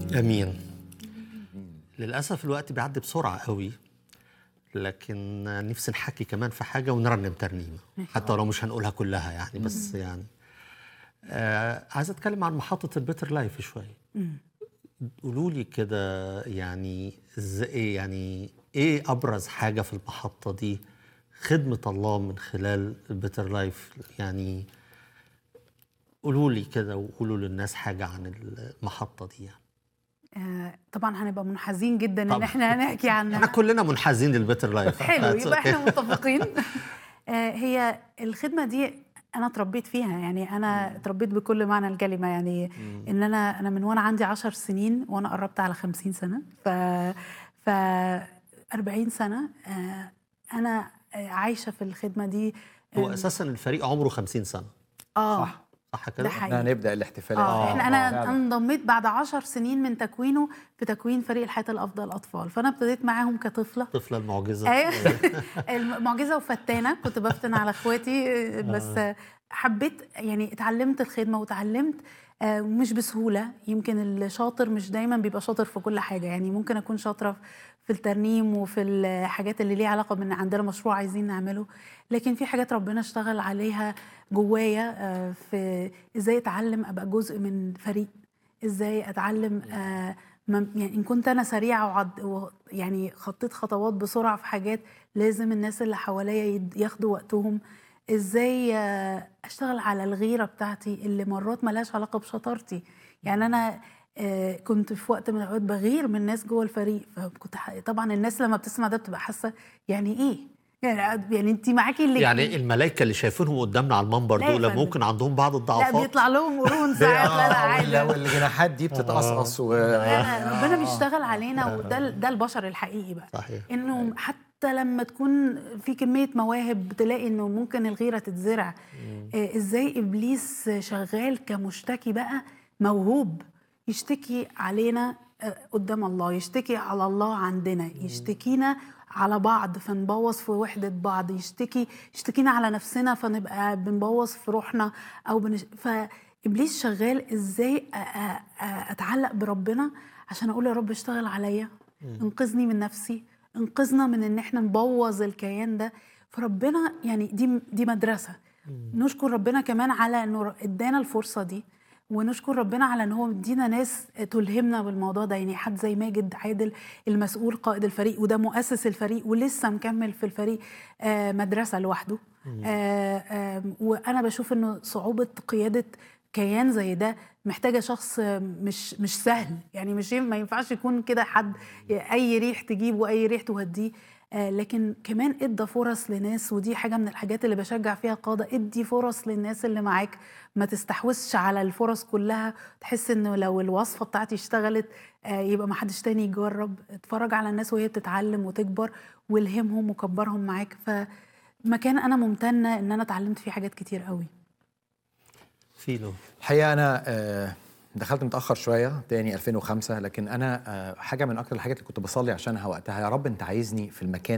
امين للاسف الوقت بيعدي بسرعه قوي لكن نفسي نحكي كمان في حاجه ونرنم ترنيمه حتى لو مش هنقولها كلها يعني بس يعني آه عايز اتكلم عن محطه البيتر لايف شويه قولوا لي كده يعني ازاي يعني ايه ابرز حاجه في المحطه دي خدمه الله من خلال البيتر لايف يعني قولوا لي كده وقولوا للناس حاجه عن المحطه دي يعني. آه، طبعا هنبقى منحازين جدا ان طبعاً. احنا هنحكي احنا عنها كلنا منحازين للبيتر لايف حلو يبقى احنا متفقين آه، هي الخدمه دي انا اتربيت فيها يعني انا اتربيت بكل معنى الكلمه يعني ان انا انا من وانا عندي عشر سنين وانا قربت على خمسين سنه ف ف 40 سنه آه، انا آه، عايشه في الخدمه دي هو اساسا الفريق عمره 50 سنه اه صح. صح كده ده احنا حقيقي هنبدا الاحتفالات اه احنا انا فعلاً. انضميت بعد عشر سنين من تكوينه في تكوين فريق الحياه الافضل اطفال فانا ابتديت معاهم كطفله طفله المعجزه ايوه المعجزه وفتانه كنت بفتن على اخواتي بس حبيت يعني اتعلمت الخدمه وتعلمت آه، مش بسهوله يمكن الشاطر مش دايما بيبقى شاطر في كل حاجه يعني ممكن اكون شاطره في الترنيم وفي الحاجات اللي ليها علاقه بان عندنا مشروع عايزين نعمله لكن في حاجات ربنا اشتغل عليها جوايا آه، في ازاي اتعلم ابقى جزء من فريق ازاي اتعلم آه ما- يعني ان كنت انا سريعه وعد و- يعني خطيت خطوات بسرعه في حاجات لازم الناس اللي حواليا يد- ياخدوا وقتهم ازاي آه، اشتغل على الغيره بتاعتي اللي مرات ملهاش علاقه بشطارتي يعني انا آه، كنت في وقت من الاوقات بغير من الناس جوه الفريق فكنت ح- طبعا الناس لما بتسمع ده بتبقى حاسه يعني ايه يعني يعني انت معاكي اللي يعني الملائكه اللي شايفينهم قدامنا على المنبر لا يا دول فندم. ممكن عندهم بعض لا الضعفات بيطلع لهم قرون ساعات لا لا آه، عادي وال- والجناحات دي بتتقصقص و لا، ربنا بيشتغل علينا وده ال- ده البشر الحقيقي بقى صحيح انه حتى لما تكون في كميه مواهب بتلاقي انه ممكن الغيره تتزرع آه، ازاي ابليس شغال كمشتكي بقى موهوب يشتكي علينا آه، قدام الله يشتكي على الله عندنا يشتكينا على بعض فنبوظ في وحدة بعض يشتكي يشتكينا على نفسنا فنبقى بنبوظ في روحنا أو بنش... فإبليس شغال إزاي أ- أ- أ- أتعلق بربنا عشان أقول يا رب اشتغل عليا انقذني من نفسي انقذنا من ان احنا نبوظ الكيان ده فربنا يعني دي دي مدرسه نشكر ربنا كمان على انه ادانا الفرصه دي ونشكر ربنا على ان هو مدينا ناس تلهمنا بالموضوع ده يعني حد زي ماجد عادل المسؤول قائد الفريق وده مؤسس الفريق ولسه مكمل في الفريق آه، مدرسه لوحده آه، آه، وانا بشوف انه صعوبه قياده كيان زي ده محتاجه شخص مش مش سهل يعني مش يم- ما ينفعش يكون كده حد اي ريح تجيب واي ريح توديه آه، لكن كمان ادى فرص لناس ودي حاجه من الحاجات اللي بشجع فيها قاده ادي فرص للناس اللي معاك ما تستحوذش على الفرص كلها تحس انه لو الوصفه بتاعتي اشتغلت آه، يبقى ما حدش تاني يجرب اتفرج على الناس وهي بتتعلم وتكبر والهمهم وكبرهم معاك فمكان انا ممتنه ان انا اتعلمت فيه حاجات كتير قوي فيلو الحقيقه انا آه، دخلت متاخر شويه تاني 2005 لكن انا آه، حاجه من اكتر الحاجات اللي كنت بصلي عشانها وقتها يا رب انت عايزني في المكان